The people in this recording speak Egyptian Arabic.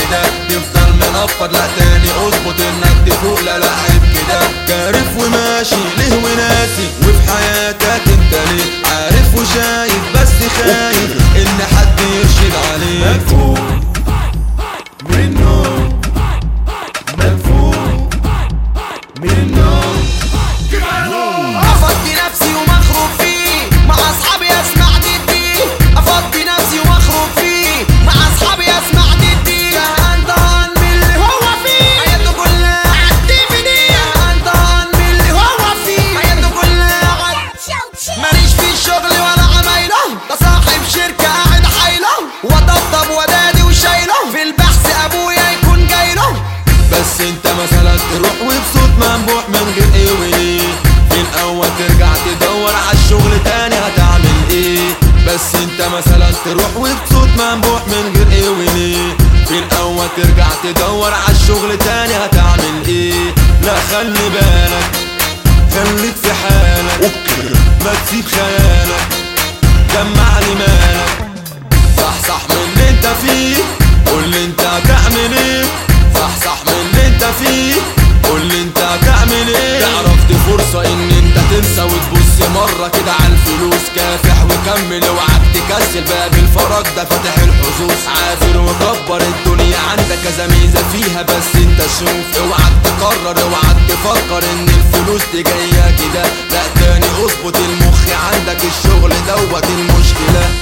كده تفضل منفض لا تاني اظبط انك تفوق لا لا عيب كده كارف وماشي ليه وناسي وفي حياتك انت ليه عارف وشايف بس خايف ان حد يرشد عليك مدفون من النوم مدفون من النوم افضي نفسي ومخروب فيه مع اصحابي اسمع ندي افضي نفسي ومخروب فيه مع اصحابي اسمع ندي كهان طهان من اللي هو فيه حياته كلها عدي مني كهان طهان من اللي هو فيه حياته كلها عد ماليش في الشغل ولا عمايله ده صاحب شركة قاعد حايله وطبطب ودادي وشايله في البحث ابويا يكون جايله بس انت مثلا تروح وبصوت منبوح من غير ايه وليه في الاول ترجع تدور على الشغل تاني هتعمل ايه بس انت مثلا تروح وبصوت منبوح من غير ايه وليه في الاول ترجع تدور على الشغل تاني هتعمل ايه لا خلي بالك خليك في حالك ما تسيب خيالك جمع لي مالك صح صح من اللي انت فيه قول لي انت هتعمل ايه صح صح من اللي انت فيه قول لي انت هتعمل ايه تعرف دي فرصة ان انت تنسى وتبص مرة كده على الفلوس كافح وكمل اوعك تكسل باب الفرج ده فاتح الحظوظ عافر وكبر الدنيا عندك كذا ميزة فيها بس انت شوف اوعك تقرر اوعك تفكر ان الفلوس دي جاية كده لا تاني اظبط المخ عندك الشغل دوت المشكلة